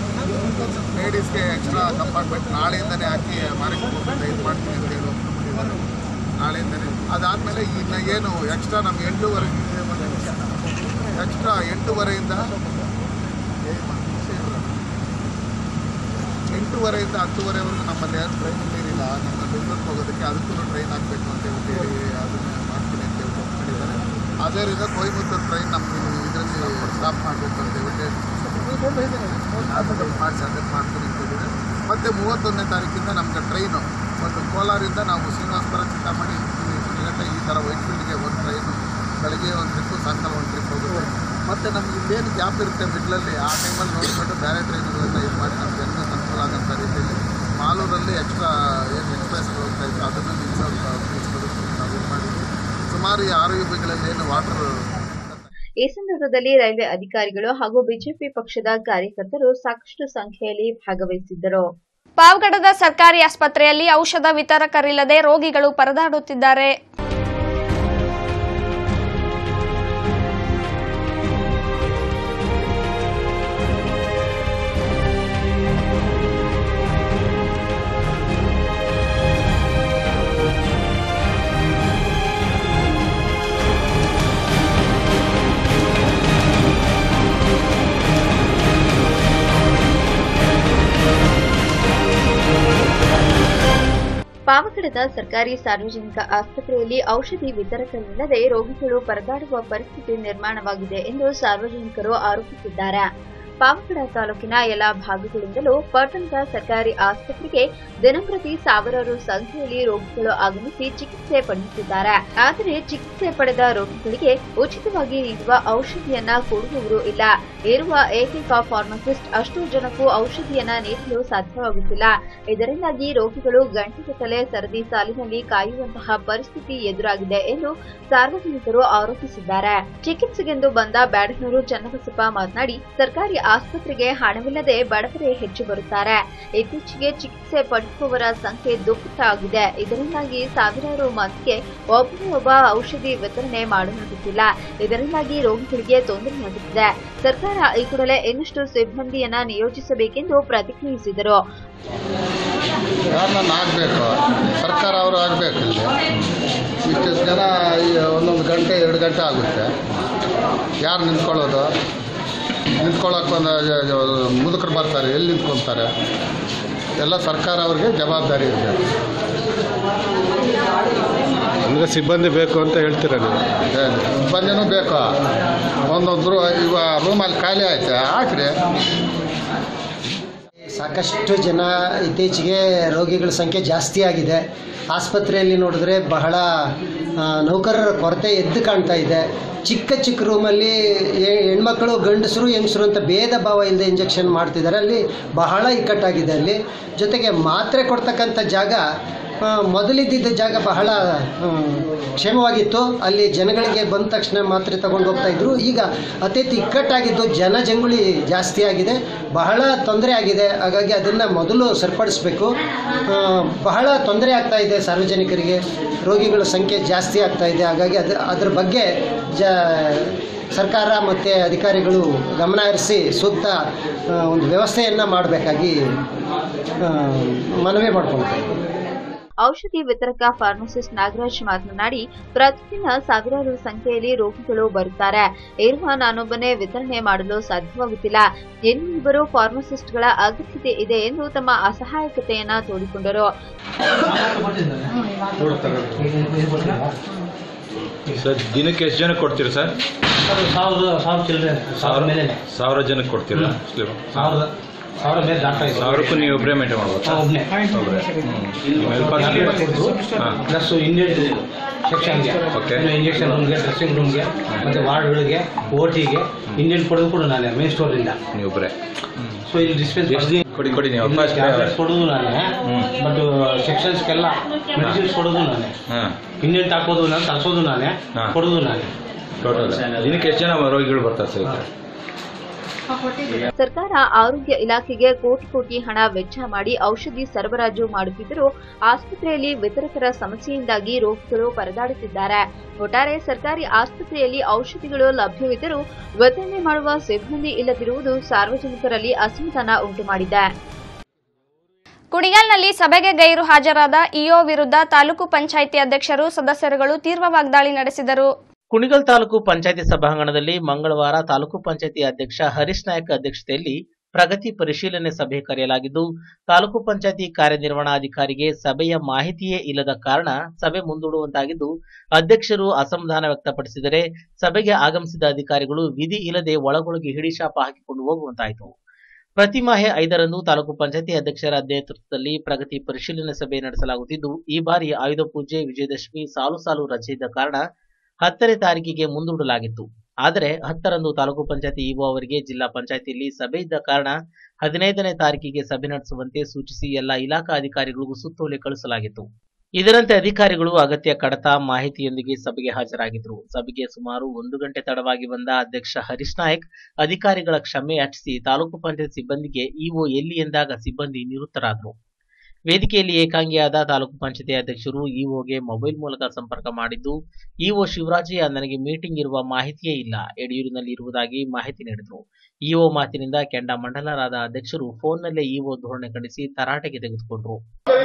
ಲೇಡೀಸ್ಗೆ ಎಕ್ಸ್ಟ್ರಾ ಕಂಪಾರ್ಟ್ಮೆಂಟ್ ನಾಳೆಯಿಂದನೇ ಹಾಕಿ ಮಾರಿಕುಪ್ಪಮಿಂದ ಇದು ಮಾಡ್ತೀನಿ ಅಂತ ಹೇಳಿ ಒಪ್ಪಿಕೊಂಡಿದ್ದಾರೆ ನಾಳೆಯಿಂದನೇ ಅದಾದಮೇಲೆ ಇನ್ನು ಏನು ಎಕ್ಸ್ಟ್ರಾ ನಮ್ಗೆ ಎಂಟೂವರೆ ಎಕ್ಸ್ಟ್ರಾ ಎಂಟೂವರೆಯಿಂದ ಎಂಟೂವರೆಯಿಂದ ಹತ್ತುವರೆವರೆಗೂ ನಮ್ಮಲ್ಲಿ ಏನು ಟ್ರೈನ್ ಇರಲಿಲ್ಲ ನಮ್ಮ ಬೆಂಗಳೂರಿಗೆ ಹೋಗೋದಕ್ಕೆ ಅದಕ್ಕೂ ಟ್ರೈನ್ ಹಾಕಬೇಕು ಅಂತ ಹೇಳಿ ಅದನ್ನು ಮಾಡ್ತೀನಿ ಅಂತ ಹೇಳಿ ಒಪ್ಕೊಂಡಿದ್ದಾರೆ ಅದೇ ರೀತಿ ಕೊಯಮತ್ತೂರು ಟ್ರೈನ್ ನಮ್ಮ ಇದರಲ್ಲಿ ಸ್ಟಾಪ್ ಮಾಡಬೇಕು ಅಂತ ಹೇಳಿ ಅದನ್ನು ಮಾಡಿಸಿ ಅದನ್ನು ಮಾಡ್ತೀನಿ ಅಂತ ಹೇಳಿದ್ದಾರೆ ಮತ್ತು ಮೂವತ್ತೊಂದನೇ ತಾರೀಕಿಂದ ನಮಗೆ ಟ್ರೈನು ಒಂದು ಕೋಲಾರಿಂದ ನಾವು ಶ್ರೀನಿವಾಸಪುರ ಚಿಂತಾಮಣಿ ಶಿಡ್ಲಘಟ್ಟ ಈ ಥರ ವೈಟ್ಫೀಲ್ಡ್ಗೆ ಒಂದು ಟ್ರೈನು ಬೆಳಗ್ಗೆ ಒಂದು ಟ್ರಿಪ್ಪು ಸಾಯಂಕಾಲ ಒಂದು ಟ್ರಿಪ್ ಹೋಗುತ್ತೆ ಮತ್ತು ನಮ್ಗೆ ಇಲ್ಲೇನು ಗ್ಯಾಪ್ ಇರುತ್ತೆ ಮಿಡ್ಲಲ್ಲಿ ಆ ಟೈಮಲ್ಲಿ ನೋಡಿಕೊಂಡು ಬೇರೆ ಟ್ರೈನ್ಗಳನ್ನ ಇದು ಮಾಡಿ ನಮ್ಗೆ ಎಲ್ಲ ಅನುಕೂಲ ಆಗೋಂಥ ರೀತಿಯಲ್ಲಿ ಮಾಲೂರಲ್ಲಿ ಎಕ್ಸ್ಟ್ರಾ ಏನು ಎಕ್ಸ್ಪ್ರೆಸ್ಗಳು ಹೋಗ್ತಾ ಇತ್ತು ಅದನ್ನು ನಿಲ್ಲಿಸೋದು ನಿಲ್ಲಿಸೋದಕ್ಕೆ ನಾವು ಇದು ಮಾಡಿದ್ವಿ ಸುಮಾರು ಈ ಆರು ಯುಗಗಳಲ್ಲಿ ಏನು ವಾಟರ್ ಈ ಸಂದರ್ಭದಲ್ಲಿ ರೈಲ್ವೆ ಅಧಿಕಾರಿಗಳು ಹಾಗೂ ಬಿಜೆಪಿ ಪಕ್ಷದ ಕಾರ್ಯಕರ್ತರು ಸಾಕಷ್ಟು ಸಂಖ್ಯೆಯಲ್ಲಿ ಭಾಗವಹಿಸಿದ್ದರು ಪಾವಗಡದ ಸರ್ಕಾರಿ ಆಸ್ಪತ್ರೆಯಲ್ಲಿ ಔಷಧ ವಿತರಕರಿಲ್ಲದೆ ರೋಗಿಗಳು ಪರದಾಡುತ್ತಿದ್ದಾರೆ ಪಾವಗಡದ ಸರ್ಕಾರಿ ಸಾರ್ವಜನಿಕ ಆಸ್ಪತ್ರೆಯಲ್ಲಿ ಔಷಧಿ ವಿತರಕರಿಲ್ಲದೆ ರೋಗಿಗಳು ಪರದಾಡುವ ಪರಿಸ್ಥಿತಿ ನಿರ್ಮಾಣವಾಗಿದೆ ಎಂದು ಸಾರ್ವಜನಿಕರು ಆರೋಪಿಸಿದ್ದಾರೆ ಪಾವಗಡ ತಾಲೂಕಿನ ಎಲ್ಲಾ ಭಾಗಗಳಿಂದಲೂ ಪಟ್ಟಣದ ಸರ್ಕಾರಿ ಆಸ್ಪತ್ರೆಗೆ ದಿನಂಪ್ರತಿ ಸಾವಿರಾರು ಸಂಖ್ಯೆಯಲ್ಲಿ ರೋಗಿಗಳು ಆಗಮಿಸಿ ಚಿಕಿತ್ಸೆ ಪಡೆಯುತ್ತಿದ್ದಾರೆ ಆದರೆ ಚಿಕಿತ್ಸೆ ಪಡೆದ ರೋಗಿಗಳಿಗೆ ಉಚಿತವಾಗಿ ನೀಡುವ ಔಷಧಿಯನ್ನ ಕೊಡುವವರು ಇಲ್ಲ ಇರುವ ಏಕೈಕ ಫಾರ್ಮಸಿಸ್ಟ್ ಅಷ್ಟು ಜನಕ್ಕೂ ಔಷಧಿಯನ್ನ ನೀಡಲು ಸಾಧ್ಯವಾಗುತ್ತಿಲ್ಲ ಇದರಿಂದಾಗಿ ರೋಗಿಗಳು ಗಂಟೆಗಟ್ಟಲೆ ಸರದಿ ಸಾಲಿನಲ್ಲಿ ಕಾಯುವಂತಹ ಪರಿಸ್ಥಿತಿ ಎದುರಾಗಿದೆ ಎಂದು ಸಾರ್ವಜನಿಕರು ಆರೋಪಿಸಿದ್ದಾರೆ ಚಿಕಿತ್ಸೆಗೆಂದು ಬಂದ ಬ್ಯಾಡನೂರು ಚನ್ನಬಸಪ್ಪ ಮಾತನಾಡಿ ಸರ್ಕಾರಿ ಆಸ್ಪತ್ರೆಗೆ ಹಣವಿಲ್ಲದೆ ಬಡವರೇ ಹೆಚ್ಚು ಬರುತ್ತಾರೆ ಇತ್ತೀಚೆಗೆ ಚಿಕಿತ್ಸೆ ಪಡೆಯುವವರ ಸಂಖ್ಯೆ ದುಪ್ಪಟ್ಟ ಆಗಿದೆ ಇದರಿಂದಾಗಿ ಸಾವಿರಾರು ಮಂದಿಗೆ ಒಬ್ಬರೊಬ್ಬ ಔಷಧಿ ವಿತರಣೆ ಮಾಡಲಾಗುತ್ತಿಲ್ಲ ಇದರಿಂದಾಗಿ ರೋಗಿಗಳಿಗೆ ತೊಂದರೆಯಾಗುತ್ತಿದೆ ಸರ್ಕಾರ ಈ ಕೂಡಲೇ ಇನ್ನಷ್ಟು ಸಿಬ್ಬಂದಿಯನ್ನ ನಿಯೋಜಿಸಬೇಕೆಂದು ಪ್ರತಿಕ್ರಿಯಿಸಿದರು ಯಾರನ್ನ ಆಗಬೇಕು ಸರ್ಕಾರ ಅವರು ಆಗಬೇಕು ಇಲ್ಲಿ ಇಷ್ಟು ಜನ ಈ ಒಂದೊಂದು ಗಂಟೆ ಎರಡು ಗಂಟೆ ಆಗುತ್ತೆ ಯಾರು ನಿಂತ್ಕೊಳ್ಳೋದು ನಿಂತ್ಕೊಳ್ಳೋಕೆ ಒಂದು ಮುದುಕರು ಬರ್ತಾರೆ ಎಲ್ಲಿ ನಿಂತ್ಕೊತಾರೆ ಎಲ್ಲ ಸರ್ಕಾರ ಅವ್ರಿಗೆ ಜವಾಬ್ದಾರಿ ಇರಬೇಕು ಅಂದರೆ ಸಿಬ್ಬಂದಿ ಬೇಕು ಅಂತ ಹೇಳ್ತೀರಾ ನೀವು ಸಿಬ್ಬಂದಿನೂ ಬೇಕು ಒಂದೊಂದು ರೂ ಇವ ರೂಮಲ್ಲಿ ಖಾಲಿ ಆಯ್ತು ಹಾಕ್ರಿ ಸಾಕಷ್ಟು ಜನ ಇತ್ತೀಚೆಗೆ ರೋಗಿಗಳ ಸಂಖ್ಯೆ ಜಾಸ್ತಿ ಆಗಿದೆ ಆಸ್ಪತ್ರೆಯಲ್ಲಿ ನೋಡಿದ್ರೆ ಬಹಳ ಆ, ನೌಕರರ ಕೊರತೆ ಎದ್ದು ಕಾಣ್ತಾ ಇದೆ ಚಿಕ್ಕ ಚಿಕ್ಕ ರೂಮಲ್ಲಿ ಹೆ- ಹೆಣ್ಮಕ್ಳು ಗಂಡಸರು ಹೆಂಗಸರು ಅಂತ ಭೇದ ಭಾವ ಇಲ್ಲದೆ ಇಂಜೆಕ್ಷನ್ ಮಾಡ್ತಿದ್ದಾರೆ ಅಲ್ಲಿ ಬಹಳ ಇಕ್ಕಟ್ಟಾಗಿದೆ ಅಲ್ಲಿ ಜೊತೆಗೆ ಮಾತ್ರೆ ಕೊಡ್ತಕ್ಕಂಥ ಜಾಗ ಆ, ಮೊದಲಿದ್ದಿದ್ದ ಜಾಗ ಬಹಳ ಹ್ಮ್, ಕ್ಷೇಮವಾಗಿತ್ತು ಅಲ್ಲಿ ಜನಗಳಿಗೆ ಬಂದ ತಕ್ಷಣ ಮಾತ್ರೆ ತಗೊಂಡು ಹೋಗ್ತಾ ಇದ್ರು ಈಗ ಅತ್ಯಂತ ಇಕ್ಕಟ್ಟಾಗಿದ್ದು ಜನಜಂಗುಳಿ ಜಾಸ್ತಿ ಆಗಿದೆ ಬಹಳ ತೊಂದರೆ ಆಗಿದೆ ಹಾಗಾಗಿ ಅದನ್ನು ಮೊದಲು ಸರಿಪಡಿಸ್ಬೇಕು ಆ, ಬಹಳ ತೊಂದರೆ ಆಗ್ತಾ ಇದೆ ಸಾರ್ವಜನಿಕರಿಗೆ ರೋಗಿಗಳ ಸಂಖ್ಯೆ ಜಾಸ್ತಿ ಆಗ್ತಾ ಇದೆ ಹಾಗಾಗಿ ಅದು ಅದ್ರ ಬಗ್ಗೆ ಜ ಸರ್ಕಾರ ಮತ್ತು ಅಧಿಕಾರಿಗಳು ಗಮನ ಹರಿಸಿ ಸೂಕ್ತ ಆ, ಒಂದು ವ್ಯವಸ್ಥೆಯನ್ನು ಮಾಡಬೇಕಾಗಿ ಮನವಿ ಮಾಡ್ಕೊಳ್ತಾ ಇದ್ದೀನಿ ಔಷಧಿ ವಿತರಕ ಫಾರ್ಮಸಿಸ್ಟ್ ನಾಗರಾಜ್ ಮಾತನಾಡಿ ಪ್ರತಿದಿನ ಸಾವಿರಾರು ಸಂಖ್ಯೆಯಲ್ಲಿ ರೋಗಿಗಳು ಬರುತ್ತಾರೆ ಇರುವ ನಾನೊಬ್ಬನೇ ವಿತರಣೆ ಮಾಡಲು ಸಾಧ್ಯವಾಗುತ್ತಿಲ್ಲ ಇನ್ನು ಇಬ್ಬರು ಫಾರ್ಮಸಿಸ್ಟ್ಗಳ ಅಗತ್ಯತೆ ಇದೆ ಎಂದು ತಮ್ಮ ಅಸಹಾಯಕತೆಯನ್ನ ತೋಡಿಕೊಂಡರು ಸರ್ ದಿನಕ್ಕೆ ಎಷ್ಟು ಜನಕ್ಕೆ ಕೊಡ್ತೀರಾ ಸರ್ ಸಾವಿರದ ಸಾವಿರ ಚಿಲ್ಲರೆ ಸಾವಿರ ಮೇಲೆ ಸಾವಿರ ಜನಕ್ಕೆ ಕೊಡ್ತೀರಾ ಸಾವಿರದ ಸಾವಿರ ಮೇಲೆ ದಾಟ್ತಾ ಇದೆ ಸಾವಿರಕ್ಕೂ ನೀವು ಒಬ್ಬರೇ ಮೇಂಟೈನ್ ಮಾಡ್ಬೋದು ಒಬ್ಬನೇ ಹಾಂ ಪ್ಲಸ್ ಇಂಡಿಯನ್ ಸೆಕ್ಷನ್ಗೆ Okay. ಇಂಜೆಕ್ಷನ್ ರೂಮ್ಗೆ ಡ್ರೆಸ್ಸಿಂಗ್ ರೂಮ್ಗೆ ಮತ್ತೆ ವಾರ್ಡ್ಗಳಿಗೆ ಓ ಟಿಗೆ ಇಂಡಿಯನ್ ಕೊಡೋದು ಕೂಡ ನಾನೇ ಮೇನ್ ಸ್ಟೋರಿಂದ ನೀವು ಒಬ್ಬರೇ ಸೊ ಇಲ್ಲಿ ಡಿಸ್ಪೆನ್ಸ್ ಕೊಡಿ ಕೊಡಿ ನೀವು ಫಸ್ಟ್ ಟ್ಯಾಬ್ಲೆಟ್ಸ್ ಕೊಡೋದು ನಾನೇ ಬಟ್ ಸೆಕ್ಷನ್ಸ್ಗೆಲ್ಲ ಮೆಡಿಸಿನ್ಸ್ ಕೊಡೋದು ನಾನೇ ಹಾಂ ಇಂಡಿಯನ್ ಹಾಕೋದು ನಾನು ತರಿಸೋದು ನಾನೇ ಹಾ. ಕೊಡೋದು ನಾನೇ ಟೋಟಲ್ ದಿನಕ್ಕೆ ಎಷ್ಟು ಜನ ರೋಗಿಗಳು ಬರ್ತಾರೆ ಸರ್ ಈ ಕಡೆ? ಸರ್ಕಾರ ಆರೋಗ್ಯ ಇಲಾಖೆಗೆ ಕೋಟಿ ಕೋಟಿ ಹಣ ವೆಚ್ಚ ಮಾಡಿ ಔಷಧಿ ಸರಬರಾಜು ಮಾಡುತ್ತಿದ್ದರೂ ಆಸ್ಪತ್ರೆಯಲ್ಲಿ ವಿತರಕರ ಸಮಸ್ಯೆಯಿಂದಾಗಿ ರೋಗಿಗಳು ಪರದಾಡುತ್ತಿದ್ದಾರೆ ಒಟ್ಟಾರೆ ಸರ್ಕಾರಿ ಆಸ್ಪತ್ರೆಯಲ್ಲಿ ಔಷಧಿಗಳು ಲಭ್ಯವಿದ್ದರೂ ವಿತರಣೆ ಮಾಡುವ ಸಿಬ್ಬಂದಿ ಇಲ್ಲದಿರುವುದು ಸಾರ್ವಜನಿಕರಲ್ಲಿ ಅಸಮಾಧಾನ ಉಂಟುಮಾಡಿದೆ ಕುಣಿಗಲ್ನಲ್ಲಿ ಸಭೆಗೆ ಗೈರು ಹಾಜರಾದ ಇಒ ವಿರುದ್ಧ ತಾಲೂಕು ಪಂಚಾಯಿತಿ ಅಧ್ಯಕ್ಷರು ಸದಸ್ಯರುಗಳು ತೀವ್ರ ವಾಗ್ದಾಳಿ ನಡೆಸಿದರು ಕುಣಿಗಲ್ ತಾಲೂಕು ಪಂಚಾಯತಿ ಸಭಾಂಗಣದಲ್ಲಿ ಮಂಗಳವಾರ ತಾಲೂಕು ಪಂಚಾಯತಿ ಅಧ್ಯಕ್ಷ ಹರೀಶ್ ನಾಯಕ್ ಅಧ್ಯಕ್ಷತೆಯಲ್ಲಿ ಪ್ರಗತಿ ಪರಿಶೀಲನೆ ಸಭೆ ಕರೆಯಲಾಗಿದ್ದು ತಾಲೂಕು ಪಂಚಾಯತಿ ಕಾರ್ಯನಿರ್ವಹಣಾಧಿಕಾರಿಗೆ ಸಭೆಯ ಮಾಹಿತಿಯೇ ಇಲ್ಲದ ಕಾರಣ ಸಭೆ ಮುಂದೂಡುವಂತಾಗಿದ್ದು ಅಧ್ಯಕ್ಷರು ಅಸಮಾಧಾನ ವ್ಯಕ್ತಪಡಿಸಿದರೆ ಸಭೆಗೆ ಆಗಮಿಸಿದ ಅಧಿಕಾರಿಗಳು ವಿಧಿ ಇಲ್ಲದೆ ಒಳಗೊಳಗೆ ಹಿಡಿಶಾಪ ಹಾಕಿಕೊಂಡು ಹೋಗುವಂತಾಯಿತು ಪ್ರತಿ ಮಾಹೆ ಐದರಂದು ತಾಲೂಕು ಪಂಚಾಯತಿ ಅಧ್ಯಕ್ಷರ ನೇತೃತ್ವದಲ್ಲಿ ಪ್ರಗತಿ ಪರಿಶೀಲನೆ ಸಭೆ ನಡೆಸಲಾಗುತ್ತಿದ್ದು ಈ ಬಾರಿ ಆಯುಧ ಪೂಜೆ ವಿಜಯದಶಮಿ ಸಾಲು ಸಾಲು ರಜೆ ಇದ್ದ ಕಾರಣ ಹತ್ತನೇ ತಾರೀಕಿಗೆ ಮುಂದೂಡಲಾಗಿತ್ತು ಆದರೆ ಹತ್ತರಂದು ತಾಲೂಕು ಪಂಚಾಯತಿ ಇಒ ಅವರಿಗೆ ಜಿಲ್ಲಾ ಪಂಚಾಯತಿಯಲ್ಲಿ ಸಭೆ ಇದ್ದ ಕಾರಣ ಹದಿನೈದನೇ ತಾರೀಕಿಗೆ ಸಭೆ ನಡೆಸುವಂತೆ ಸೂಚಿಸಿ ಎಲ್ಲ ಇಲಾಖಾ ಅಧಿಕಾರಿಗಳಿಗೂ ಸುತ್ತೋಲೆ ಕಳಿಸಲಾಗಿತ್ತು ಇದರಂತೆ ಅಧಿಕಾರಿಗಳು ಅಗತ್ಯ ಕಡತ ಮಾಹಿತಿಯೊಂದಿಗೆ ಸಭೆಗೆ ಹಾಜರಾಗಿದ್ದರು ಸಭೆಗೆ ಸುಮಾರು ಒಂದು ಗಂಟೆ ತಡವಾಗಿ ಬಂದ ಅಧ್ಯಕ್ಷ ಹರೀಶ್ ನಾಯಕ್ ಅಧಿಕಾರಿಗಳ ಕ್ಷಮೆ ಯಾಚಿಸಿ ತಾಲೂಕು ಪಂಚಾಯತ್ ಸಿಬ್ಬಂದಿಗೆ ಇಒ ಎಲ್ಲಿ ಎಂದಾಗ ಸಿಬ್ಬಂದಿ ನಿವೃತ್ತರಾದರು ವೇದಿಕೆಯಲ್ಲಿ ಏಕಾಂಗಿಯಾದ ತಾಲೂಕು ಪಂಚಾಯತಿ ಅಧ್ಯಕ್ಷರು ಇಒಗೆ ಮೊಬೈಲ್ ಮೂಲಕ ಸಂಪರ್ಕ ಮಾಡಿದ್ದು ಇಒ ಶಿವರಾಜಯ್ಯ ನನಗೆ ಮೀಟಿಂಗ್ ಇರುವ ಮಾಹಿತಿಯೇ ಇಲ್ಲ ಯಡಿಯೂರಿನಲ್ಲಿ ಇರುವುದಾಗಿ ಮಾಹಿತಿ ನೀಡಿದರು ಇಒ ಮಾತಿನಿಂದ ಕೆಂಡ ಮಂಡಲರಾದ ಅಧ್ಯಕ್ಷರು ಫೋನ್ನಲ್ಲೇ ಇಒ ಧೋರಣೆ ಖಂಡಿಸಿ ತರಾಟೆಗೆ ತೆಗೆದುಕೊಂಡರು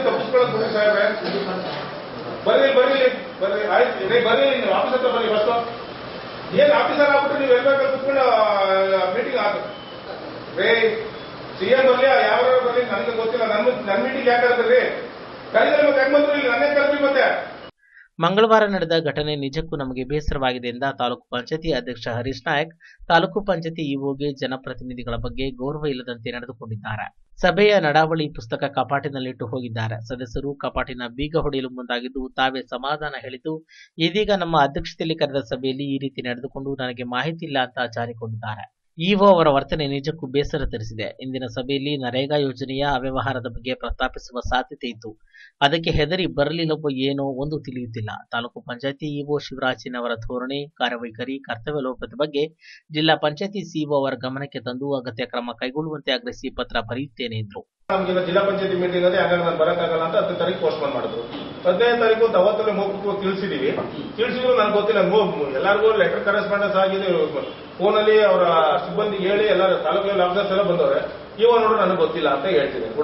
ಬರ್ರಿ ಬರ್ರಿ ಬರ್ರಿ ಆಯ್ತು ರೇ ಬರ್ರಿ ನೀವು ಆಫೀಸ್ ಹತ್ರ ಬರ್ರಿ ಫಸ್ಟ್ ಏನ್ ಆಫೀಸರ್ ಆಗ್ಬಿಟ್ರೆ ನೀವು ಎಲ್ಬೇಕಾದ್ರೆ ಕುತ್ಕೊಂಡು ಮೀಟಿಂಗ್ ಆಗ ರೇ ಸಿ ಎಂ ಬರ್ಲಿ ಯಾವ ಬರ್ಲಿ ನನಗೆ ಗೊತ್ತಿಲ್ಲ ನನ್ನ ನನ್ನ ಮೀಟಿಂಗ್ ಯಾಕೆ ಕರೆದ್ರಿ ಕರೆದ್ರೆ ಮತ್ತೆ ಹೆಂಗ್ ಬಂದ್ರು ಇಲ್ಲಿ ನನ್ನೇ ಕರೆದ್ರಿ ಮತ್ತೆ ಮಂಗಳವಾರ ನಡೆದ ಘಟನೆ ನಿಜಕ್ಕೂ ನಮಗೆ ಬೇಸರವಾಗಿದೆ ಎಂದ ತಾಲೂಕು ಪಂಚಾಯತಿ ಅಧ್ಯಕ್ಷ ಹರೀಶ್ ನಾಯಕ್ ತಾಲೂಕು ಪಂಚಾಯತಿ ಇಒಗೆ ಜನಪ್ರತಿನಿಧಿಗಳ ಬಗ್ಗೆ ಗೌರವ ಇಲ್ಲದಂತೆ ನಡೆದುಕೊಂಡಿದ್ದಾರೆ ಸಭೆಯ ನಡಾವಳಿ ಪುಸ್ತಕ ಕಪಾಟಿನಲ್ಲಿಟ್ಟು ಹೋಗಿದ್ದಾರೆ ಸದಸ್ಯರು ಕಪಾಟಿನ ಬೀಗ ಹೊಡೆಯಲು ಮುಂದಾಗಿದ್ದು ತಾವೇ ಸಮಾಧಾನ ಹೇಳಿದ್ದು ಇದೀಗ ನಮ್ಮ ಅಧ್ಯಕ್ಷತೆಯಲ್ಲಿ ಕರೆದ ಸಭೆಯಲ್ಲಿ ಈ ರೀತಿ ನಡೆದುಕೊಂಡು ನನಗೆ ಮಾಹಿತಿ ಇಲ್ಲ ಅಂತ ಜಾರಿಕೊಂಡಿದ್ದಾರೆ ಇಒ ಅವರ ವರ್ತನೆ ನಿಜಕ್ಕೂ ಬೇಸರ ತರಿಸಿದೆ ಇಂದಿನ ಸಭೆಯಲ್ಲಿ ನರೇಗಾ ಯೋಜನೆಯ ಅವ್ಯವಹಾರದ ಬಗ್ಗೆ ಪ್ರಸ್ತಾಪಿಸುವ ಸಾಧ್ಯತೆ ಇತ್ತು ಅದಕ್ಕೆ ಹೆದರಿ ಬರಲಿಲ್ಲವೋ ಏನೋ ಒಂದು ತಿಳಿಯುತ್ತಿಲ್ಲ ತಾಲೂಕು ಪಂಚಾಯತಿ ಇಒ ಶಿವರಾಜನ್ ಅವರ ಧೋರಣೆ ಕಾರ್ಯವೈಖರಿ ಕರ್ತವ್ಯ ಲೋಪದ ಬಗ್ಗೆ ಜಿಲ್ಲಾ ಪಂಚಾಯತಿ ಸಿಇಒ ಅವರ ಗಮನಕ್ಕೆ ತಂದು ಅಗತ್ಯ ಕ್ರಮ ಕೈಗೊಳ್ಳುವಂತೆ ಆಗ್ರಹಿಸಿ ಪತ್ರ ಬರೆಯುತ್ತೇನೆ ಎಂದರು ನಮ್ಗೆ ಜಿಲ್ಲಾ ಪಂಚಾಯತಿ ಮೀಟಿಂಗ್ ಅದೇ ಹಾಗಾಗಿ ನಾನು ಬರಕ್ಕಾಗಲ್ಲ ಅಂತ ಹತ್ತನೇ ತಾರೀಕು ಪೋಸ್ಟ್ ಪೋನ್ ಮಾಡಿದ್ರು ಹದಿನೈದು ತಾರೀಕು ಅಂತ ಅವತ್ತಲ್ಲೇ ಮೌಖಿಕವಾಗಿ ತಿಳಿಸಿದೀವಿ ತಿಳಿಸಿದ್ರು ನನಗೆ ಗೊತ್ತಿಲ್ಲ ಮೂ- ಎಲ್ಲರಿಗೂ ಲೆಟರ್ ಕರೆಸ್ಪಾಂಡೆನ್ಸ್ ಆಗಿದೆ ಫೋನಲ್ಲಿ ಅವರ ಸಿಬ್ಬಂದಿ ಹೇಳಿ ಎಲ್ಲ ತಾಲೂಕು ಲೆವೆಲ್ ಆಫೀಸರ್ಸ್ ಎಲ್ಲ ಬಂದವ್ರೆ ಇವ ನೋಡ್ರೆ ನನಗೆ ಗೊತ್ತಿಲ್ಲ ಅಂತ ಹೇಳ್ತೀನಿ ಕೂಡ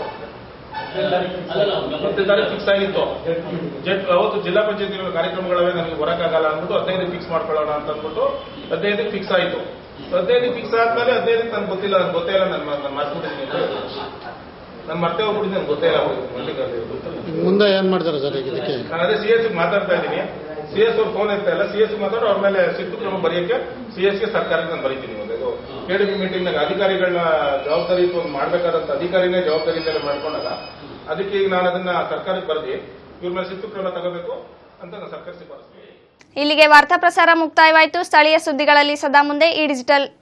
ಹತ್ತನೇ ತಾರೀಕು ಫಿಕ್ಸ್ ಆಗಿತ್ತು ಜೆಟ್ ಅವತ್ತು ಜಿಲ್ಲಾ ಪಂಚಾಯತಿ ಕಾರ್ಯಕ್ರಮಗಳವೆ ನನಗೆ ಬರಕ್ಕಾಗಲ್ಲ ಅಂದ್ಬಿಟ್ಟು ಹದಿನೈದು ಫಿಕ್ಸ್ ಮಾಡ್ಕೊಳ್ಳೋಣ ಅಂತ ಅಂದ್ಬಿಟ್ಟು ಹದಿನೈದಕ್ಕೆ ಫಿಕ್ಸ್ ಆಯಿತು ಹದಿನೈದು ಫಿಕ್ಸ್ ಆದ್ಮೇಲೆ ಹದಿನೈದಕ್ಕೆ ನನ್ಗೆ ಗೊತ್ತಿಲ್ಲ ನನ್ಗೆ ಗೊತ್ತೇ ಇಲ್ಲ ನನ್ನ ನಾನು ಮರ್ತ್ಬಿಟ್ಟಿದ್ದೀನಿ ನಾನು ಮರ್ತೇ ಹೋಗ್ಬಿಟ್ಟಿದ್ದೀನಿ ನನ್ಗೆ ಗೊತ್ತೇ ಇಲ್ಲ ಮೀಟಿಂಗ್ ಅಲ್ಲಿ ಮುಂದೆ ಏನು ಮಾಡ್ತಾರೆ ಸರ್ ಈಗ ಇದಕ್ಕೆ ನಾನು ಅದೇ ಸಿ ಎಸ್ ಮಾತಾಡ್ತಾ ಇದ್ದೀನಿ ಸಿ ಎಸ್ ಅವ್ರು ಫೋನ್ ಇರ್ತಾ ಇಲ್ಲ ಸಿ ಎಸ್ ಮಾತಾಡೋ ಅವ್ರ ಮೇಲೆ ಶಿಸ್ತು ಕ್ರಮ ಬರೆಯಕ್ಕೆ ಸಿ ಎಸ್ಗೆ ಸರ್ಕಾರಕ್ಕೆ ನಾನು ಬರೀತೀನಿ ಇವಾಗ ಇದು ಕೆಡಿಪಿ ಮೀಟಿಂಗ್ನಾಗ ಅಧಿಕಾರಿಗಳನ್ನ ಜವಾಬ್ದಾರಿ ತಗೊಂಡು ಮಾಡಬೇಕಾದಂತ ಅಧಿಕಾರಿನೇ ಜವಾಬ್ದಾರಿಯಿಂದಲೇ ಮಾಡ್ಕೊಂಡಾಗ ಅದಕ್ಕೆ ಈಗ ನಾನು ಅದನ್ನ ಸರ್ಕಾರಕ್ಕೆ ಬರೆದಿ ಇವ್ರ ಮೇಲೆ ಶಿಸ್ತು ಕ್ರಮ ತಗೋಬೇಕು ಅಂತ ನಾನು ಸರ್ಕಾರ ಶಿಫಾರಸು ಇಲ್ಲಿಗೆ ವಾರ್ತಾ ಪ್ರಸಾರ ಮುಕ್ತಾಯವಾಯಿತು ಸ್ಥಳೀಯ ಸುದ್ದಿಗಳಲ್ಲಿ ಸದಾ ಮುಂದೆ ಈ ಡಿಜಿಟಲ್